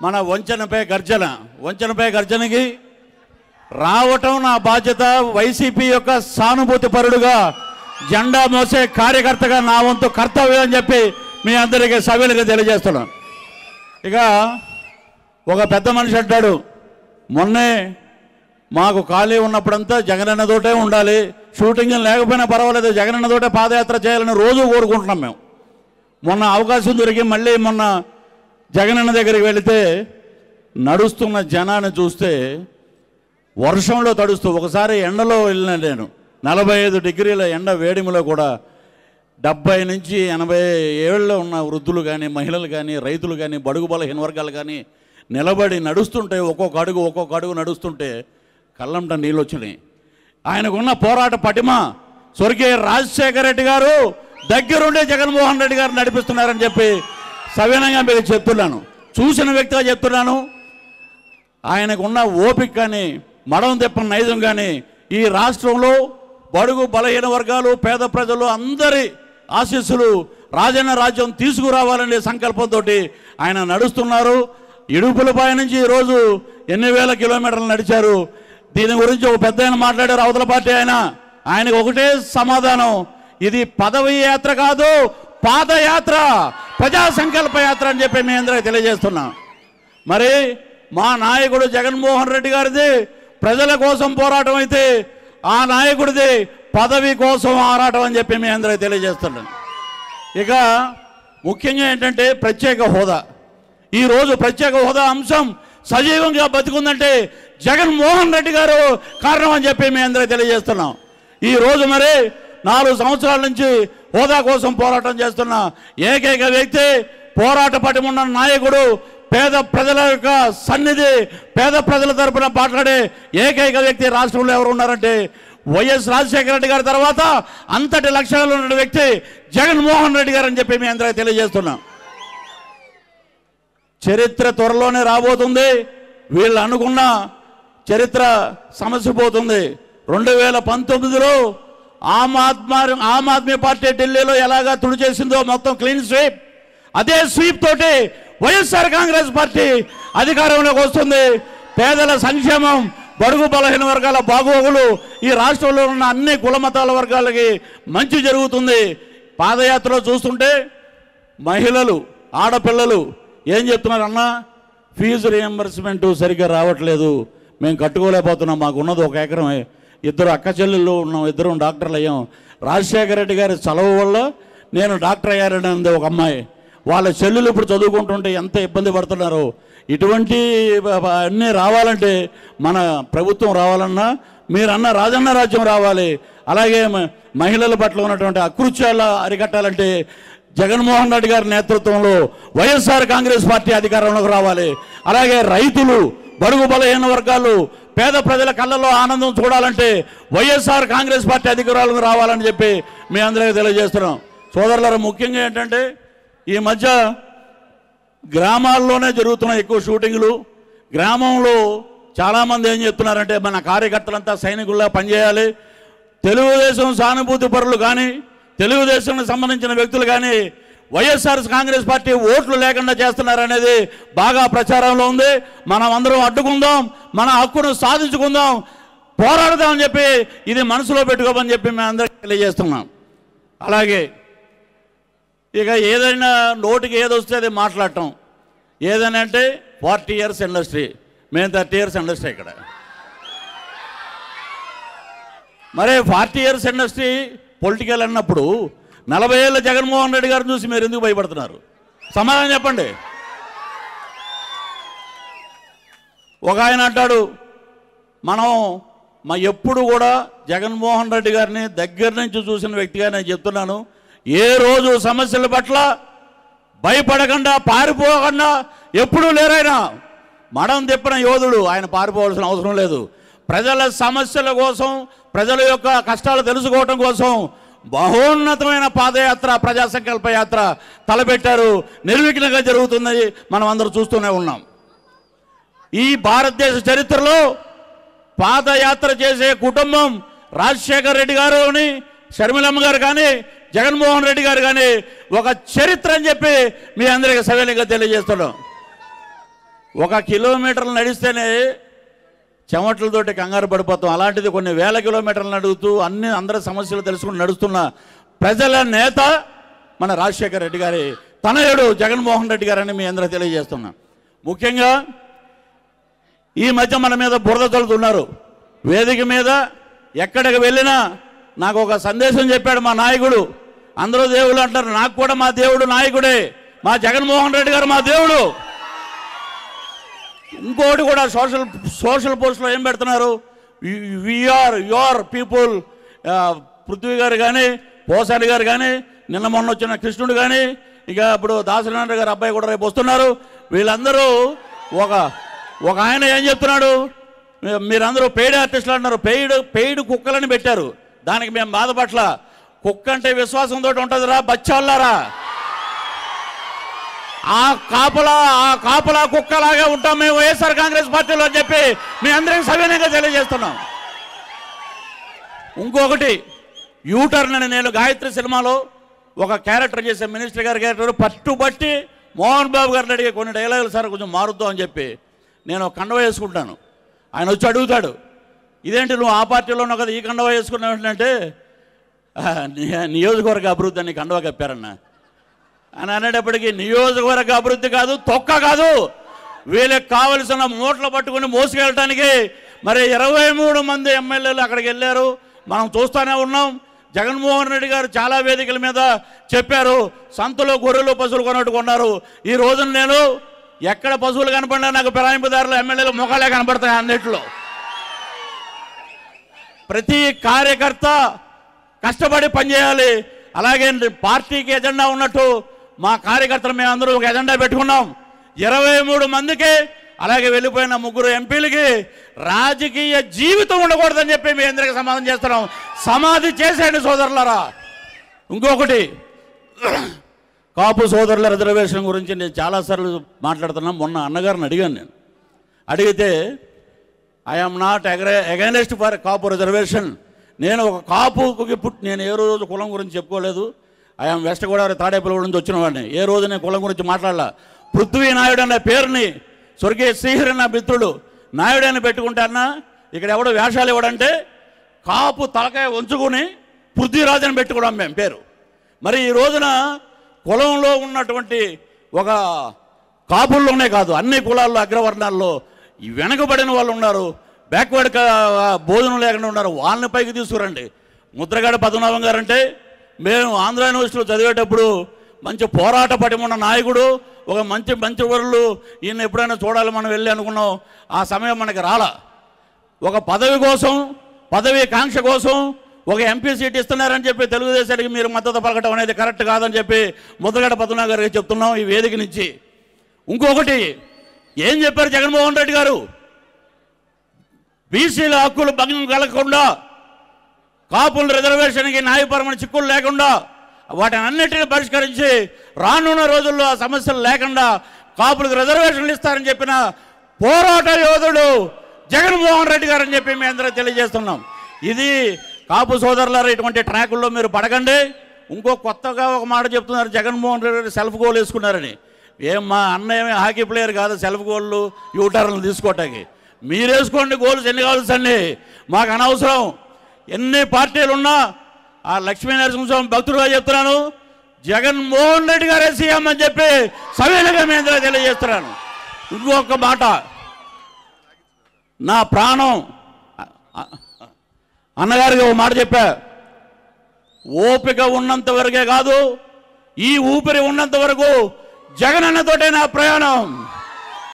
మన వంచనపై గర్జన వంచనపై గర్జనకి రావటం నా బాధ్యత వైసీపీ యొక్క సానుభూతి పరుడుగా జెండా మోసే కార్యకర్తగా నా వంతు కర్తవ్యం అని చెప్పి మీ అందరికీ సభ్యులుగా తెలియజేస్తున్నాను ఇక ఒక పెద్ద మనిషి అంటాడు మొన్నే మాకు ఖాళీ ఉన్నప్పుడంతా జగనన్నతోటే ఉండాలి షూటింగ్ లేకపోయినా పర్వాలేదు జగనన్నతోటే పాదయాత్ర చేయాలని రోజు కోరుకుంటున్నాం మేము మొన్న అవకాశం దొరికి మళ్ళీ మొన్న జగనన్న దగ్గరికి వెళితే నడుస్తున్న జనాన్ని చూస్తే వర్షంలో తడుస్తూ ఒకసారి ఎండలో వెళ్ళిన నేను నలభై ఐదు డిగ్రీల ఎండ వేడిమిలో కూడా డెబ్బై నుంచి ఎనభై ఏళ్ళలో ఉన్న వృద్ధులు కానీ మహిళలు కానీ రైతులు కానీ బడుగు బలహీన వర్గాలు కానీ నిలబడి నడుస్తుంటే ఒక్కొక్క అడుగు ఒక్కొక్క అడుగు నడుస్తుంటే కళ్ళంట నీళ్ళు వచ్చినాయి ఆయనకున్న పోరాట పటిమ స్వర్గీయ రాజశేఖర రెడ్డి గారు దగ్గరుండే జగన్మోహన్ రెడ్డి గారు నడిపిస్తున్నారని చెప్పి సవినయంగా మీకు చెప్తున్నాను చూసిన వ్యక్తిగా చెప్తున్నాను ఆయనకున్న ఓపిక కానీ మడం తెప్పని నైజం కానీ ఈ రాష్ట్రంలో బడుగు బలహీన వర్గాలు పేద ప్రజలు అందరి ఆశీస్సులు రాజన్న రాజ్యం తీసుకురావాలనే సంకల్పంతో ఆయన నడుస్తున్నారు ఇడుపులపై నుంచి ఈరోజు ఎన్ని వేల కిలోమీటర్లు నడిచారు దీని గురించి ఒక పెద్ద ఆయన మాట్లాడారు అవతల పార్టీ ఆయన ఆయనకు ఒకటే సమాధానం ఇది పదవి యాత్ర కాదు పాదయాత్ర ప్రజా సంకల్ప యాత్ర అని చెప్పి మీ అందరికీ తెలియజేస్తున్నాం మరి మా నాయకుడు జగన్మోహన్ రెడ్డి గారిది ప్రజల కోసం పోరాటం అయితే ఆ నాయకుడిది పదవి కోసం ఆరాటం అని చెప్పి మీ అందరికీ తెలియజేస్తున్నాను ఇక ముఖ్యంగా ఏంటంటే ప్రత్యేక హోదా ఈరోజు ప్రత్యేక హోదా అంశం సజీవంగా బతికుందంటే జగన్మోహన్ రెడ్డి గారు కారణం అని చెప్పి మీ అందరికీ తెలియజేస్తున్నాం ఈ రోజు మరి నాలుగు సంవత్సరాల నుంచి హోదా కోసం పోరాటం చేస్తున్న ఏకైక వ్యక్తి పోరాట పటిమున్న నాయకుడు పేద ప్రజల యొక్క సన్నిధి పేద ప్రజల తరపున మాట్లాడే ఏకైక వ్యక్తి రాష్ట్రంలో ఎవరు ఉన్నారంటే వైఎస్ రాజశేఖర రెడ్డి గారి తర్వాత అంతటి లక్షణాలు ఉన్న వ్యక్తి జగన్మోహన్ రెడ్డి గారు అని చెప్పి మీ అందరికీ తెలియజేస్తున్నాం చరిత్ర త్వరలోనే రాబోతుంది వీళ్ళు అనుకున్న చరిత్ర సమస్య పోతుంది రెండు వేల పంతొమ్మిదిలో ఆమ్ ఆద్మీ ఆమ్ ఆద్మీ పార్టీ ఢిల్లీలో ఎలాగా తుడి చేసిందో మొత్తం క్లీన్ స్వీప్ అదే స్వీప్ తోటి వైఎస్ఆర్ కాంగ్రెస్ పార్టీ అధికారంలోకి వస్తుంది పేదల సంక్షేమం బడుగు బలహీన వర్గాల బాగోగులు ఈ రాష్ట్రంలో ఉన్న అన్ని కుల మతాల వర్గాలకి మంచి జరుగుతుంది పాదయాత్రలో చూస్తుంటే మహిళలు ఆడపిల్లలు ఏం చెప్తున్నారు అన్న ఫీజు రియంబర్స్మెంట్ సరిగ్గా రావట్లేదు మేము కట్టుకోలేకపోతున్నాం మాకు ఉన్నది ఒక ఎకరమే ఇద్దరు అక్క చెల్లెళ్ళు ఉన్నాం ఇద్దరు డాక్టర్లు అయ్యాం రాజశేఖర రెడ్డి గారి చలవ వల్ల నేను డాక్టర్ అయ్యారని అంది ఒక అమ్మాయి వాళ్ళ చెల్లెలు ఇప్పుడు చదువుకుంటుంటే ఎంత ఇబ్బంది పడుతున్నారు ఇటువంటి బ- బ- అన్నీ రావాలంటే మన ప్రభుత్వం రావాలన్నా మీరన్న రాజన్న రాజ్యం రావాలి అలాగే మ- మహిళల పట్ల ఉన్నటువంటి అకృత్యాల అరికట్టాలంటే జగన్మోహన్ రెడ్డి గారి నేతృత్వంలో వైఎస్ఆర్ కాంగ్రెస్ పార్టీ అధికారంలోకి రావాలి అలాగే రైతులు బడుగు బలహీన వర్గాలు పేద ప్రజల కళ్ళల్లో ఆనందం చూడాలంటే వైఎస్ఆర్ కాంగ్రెస్ పార్టీ అధికారంలోకి రావాలని చెప్పి మీ అందరికీ తెలియజేస్తున్నాం సోదరులారా ముఖ్యంగా ఏంటంటే ఈ మధ్య గ్రామాల్లోనే జరుగుతున్నాయి ఎక్కువ షూటింగ్లు గ్రామంలో చాలామంది ఏం చెప్తున్నారంటే మన కార్యకర్తలంతా సైనికుల్లా పనిచేయాలి తెలుగుదేశం సానుభూతి పరులు కానీ తెలుగుదేశంకి సంబంధించిన వ్యక్తులు కానీ వైఎస్ఆర్ కాంగ్రెస్ పార్టీ ఓట్లు లేకుండా చేస్తున్నారనేది బాగా ప్రచారంలో ఉంది మనం అందరం అడ్డుకుందాం మన హక్కును సాధించుకుందాం పోరాడదామని చెప్పి ఇది మనసులో పెట్టుకోమని చెప్పి మేము అందరికీ తెలియజేస్తున్నాం అలాగే ఇక ఏదైనా నోటికి ఏది వస్తే అది మాట్లాడటం ఏదైనా అంటే ఫార్టీ ఇయర్స్ ఇండస్ట్రీ మేము థర్టీ ఇయర్స్ ఇండస్ట్రీ ఇక్కడ మరే ఫార్టీ ఇయర్స్ ఇండస్ట్రీ పొలిటికల్ అన్నప్పుడు నలభై ఏళ్ళ జగన్మోహన్ రెడ్డి గారిని చూసి మీరు ఎందుకు భయపడుతున్నారు సమాధానం చెప్పండి ఒక ఆయన అంటాడు మనం మా ఎప్పుడు కూడా జగన్మోహన్ రెడ్డి గారిని దగ్గర నుంచి చూసిన వ్యక్తిగా నేను చెప్తున్నాను ఏ రోజు సమస్యల పట్ల భయపడకుండా పారిపోకుండా ఎప్పుడూ లేరైనా మడం తిప్పిన యోధుడు ఆయన పారిపోవాల్సిన అవసరం లేదు ప్రజల సమస్యల కోసం ప్రజల యొక్క కష్టాలు తెలుసుకోవటం కోసం బహోన్నతమైన పాదయాత్ర ప్రజా సంకల్ప యాత్ర తలపెట్టారు నిర్విఘ్నంగా జరుగుతుంది మనం అందరూ చూస్తూనే ఉన్నాం ఈ భారతదేశ చరిత్రలో పాదయాత్ర చేసే కుటుంబం రాజశేఖర్ రెడ్డి గారు అని షర్మిలమ్మ గారు కానీ జగన్మోహన్ రెడ్డి గారు కానీ ఒక చరిత్ర అని చెప్పి మీ అందరికీ సవినీయంగా తెలియజేస్తున్నాం ఒక కిలోమీటర్లు నడిస్తేనే చెమటలతోటి కంగారు పడిపోతాం అలాంటిది కొన్ని వేల కిలోమీటర్లు నడుగుతూ అన్ని అందరి సమస్యలు తెలుసుకుని నడుస్తున్న ప్రజల నేత మన రాజశేఖర రెడ్డి గారి తనయుడు జగన్మోహన్ రెడ్డి గారని మీ అందరూ తెలియజేస్తున్నా ముఖ్యంగా ఈ మధ్య మన మీద బురద తొలుతున్నారు వేదిక మీద ఎక్కడికి వెళ్ళినా నాకు ఒక సందేశం చెప్పాడు మా నాయకుడు అందరూ దేవుడు అంటారు నాకు కూడా మా దేవుడు నాయకుడే మా జగన్మోహన్ రెడ్డి గారు మా దేవుడు ఇంకోటి కూడా సోషల్ సోషల్ పోస్ట్లో ఏం పెడుతున్నారు విఆర్ యువర్ పీపుల్ పృథ్వీ గారు కానీ పోసాని గారు కానీ నిన్న మొన్న వచ్చిన కృష్ణుడు కానీ ఇక ఇప్పుడు దాసనారాయణ గారు అబ్బాయి కూడా రేపు వస్తున్నారు వీళ్ళందరూ ఒక ఒక ఆయన ఏం చెప్తున్నాడు మీ- మీరందరూ పెయిడ్ ఆర్టిస్టులు అంటున్నారు పెయిడ్ పెయిడ్ కుక్కలని పెట్టారు దానికి మేము బాధపట్ల కుక్క అంటే విశ్వాసంతో ఉంటుందిరా బచ్చాళ్ళారా ఆ కాపలా ఆ కాపలా కుక్కలాగా ఉంటాం మేము వైఎస్ఆర్ కాంగ్రెస్ పార్టీలో అని చెప్పి మీ అందరికి సవినయంగా తెలియజేస్తున్నాం ఇంకొకటి యూటర్న్ అని నేను గాయత్రి సినిమాలో ఒక క్యారెక్టర్ చేసే మినిస్టర్ గారి క్యారెక్టర్ పట్టుబట్టి మోహన్ బాబు గారిని అడిగే కొన్ని డైలాగులు సార్ కొంచెం మారుద్దాం అని చెప్పి నేను ఒక కండవ వేసుకుంటాను ఆయన వచ్చి అడుగుతాడు ఇదేంటి నువ్వు ఆ పార్టీలో ఉన్నావు కదా ఈ కండవ వేసుకున్నావు ఏంటంటే "ఆ, ని- నియోజకవర్గ అభివృద్ధి అని కండవ కప్పారన్న అని అనేటప్పటికీ నియోజకవర్గ అభివృద్ధి కాదు తొక్క కాదు వీళ్ళకి కావలసిన మూటలు పట్టుకుని మోసుకెళ్ళటానికి మరి ఇరవై మూడు మంది ఎమ్మెల్యేలు అక్కడికి వెళ్ళారు మనం చూస్తూనే ఉన్నాం జగన్మోహన్ రెడ్డి గారు చాలా వేదికల మీద చెప్పారు సంతలో గొర్రెలు పశువులు కొన్నట్టు కొన్నారు ఈ రోజున నేను ఎక్కడ పశువులు కనపడినా నాకు ఫిరాయింపుదారులు ఎమ్మెల్యేలు ముఖాలే కనపడతాయి అన్నిట్లో ప్రతి కార్యకర్త కష్టపడి పనిచేయాలి అలాగే పార్టీకి ఎజెండా ఉన్నట్టు మా కార్యకర్తలు మేమందరూ ఒక ఎజెండా పెట్టుకున్నాం ఇరవై మూడు మందికి అలాగే వెళ్ళిపోయిన ముగ్గురు ఎంపీలకి రాజకీయ జీవితం ఉండకూడదని చెప్పి మీ అందరికీ సమాధానం చేస్తున్నాం సమాధి చేసేయండి సోదరులారా ఇంకొకటి కాపు సోదరుల రిజర్వేషన్ గురించి నేను చాలాసార్లు మాట్లాడుతున్నా మొన్న అన్నగారిని అడిగాను నేను అడిగితే I'm not agree against for Kapu reservation నేను ఒక కాపుకి పుట్టి నేను ఏ రోజు కులం గురించి చెప్పుకోలేదు ఐఎమ్ వెస్ట్ గోదావరి తాడేపల్లి నుంచి వచ్చిన వాడిని ఏ రోజు నేను కులం గురించి మాట్లాడలా పృథ్వీ నాయుడు అనే పేరుని స్వర్గీయ శ్రీహరి నా మిత్రుడు నాయుడు అని పెట్టుకుంటానా ఇక్కడ ఎవడో వేషాలు ఇవ్వడంటే కాపు తలకాయ ఉంచుకుని పృథ్వీరాజు అని పెట్టుకోవడం మేము పేరు మరి ఈ రోజున కులంలో ఉన్నటువంటి ఒక కాపుల్లోనే కాదు అన్ని కులాల్లో అగ్రవర్ణాల్లో ఈ వెనకబడిన వాళ్ళు ఉన్నారు బ్యాక్వర్డ్ భోజనం లేకుండా ఉన్నారు వాళ్ళని పైకి తీసుకురండి ముద్రగడ పద్మనాభం గారు అంటే మేము ఆంధ్ర యూనివర్సిటీలో చదివేటప్పుడు మంచి పోరాట పటిమున్న నాయకుడు ఒక మంచి మంచి వరులు ఈయన ఎప్పుడైనా చూడాలి మనం వెళ్ళి అనుకున్నాం ఆ సమయం మనకి రాలా ఒక పదవి కోసం పదవి కాంక్ష కోసం ఒక ఎంపీ సీట్ ఇస్తున్నారని చెప్పి తెలుగుదేశానికి మీరు మద్దతు పలకటం అనేది కరెక్ట్ కాదని చెప్పి ముద్రగడ పద్మనాభ గారికి చెప్తున్నాం ఈ వేదిక నుంచి ఇంకొకటి ఏం చెప్పారు జగన్మోహన్ రెడ్డి గారు బీసీల హక్కులు భంగం కలగకుండా కాపుల రిజర్వేషన్కి న్యాయపరమైన చిక్కులు లేకుండా వాటిని అన్నిటిని పరిష్కరించి రానున్న రోజుల్లో ఆ సమస్యలు లేకుండా కాపులకు రిజర్వేషన్లు ఇస్తారని చెప్పిన పోరాట యోధుడు జగన్మోహన్ రెడ్డి గారు అని చెప్పి మేము అందరూ తెలియజేస్తున్నాం ఇది కాపు సోదరులారా ఇటువంటి ట్రాకుల్లో మీరు పడకండి ఇంకో కొత్తగా ఒక మాట చెప్తున్నారు జగన్మోహన్ రెడ్డి గారు సెల్ఫ్ గోల్ వేసుకున్నారని ఏం మా అన్నయ్య హాకీ ప్లేయర్ కాదు సెల్ఫ్ గోళ్ళు యూటర్న్లు తీసుకోవటానికి మీరు వేసుకోండి గోల్స్ ఎన్ని కావాల్సి అండి మాకు అనవసరం ఎన్ని పార్టీలు ఉన్నా ఆ లక్ష్మీ నరసింహస్వామి భక్తుడుగా చెప్తున్నాను జగన్మోహన్ రెడ్డి గారే సీఎం అని చెప్పి సవినగా మీ అందరూ తెలియజేస్తున్నాను ఇంకొక మాట నా ప్రాణం అ- అ- అన్నగారికి ఒక మాట చెప్పా ఓపిక ఉన్నంత వరకే కాదు ఈ ఊపిరి ఉన్నంత వరకు జగన్ అన్నతోటే నా ప్రయాణం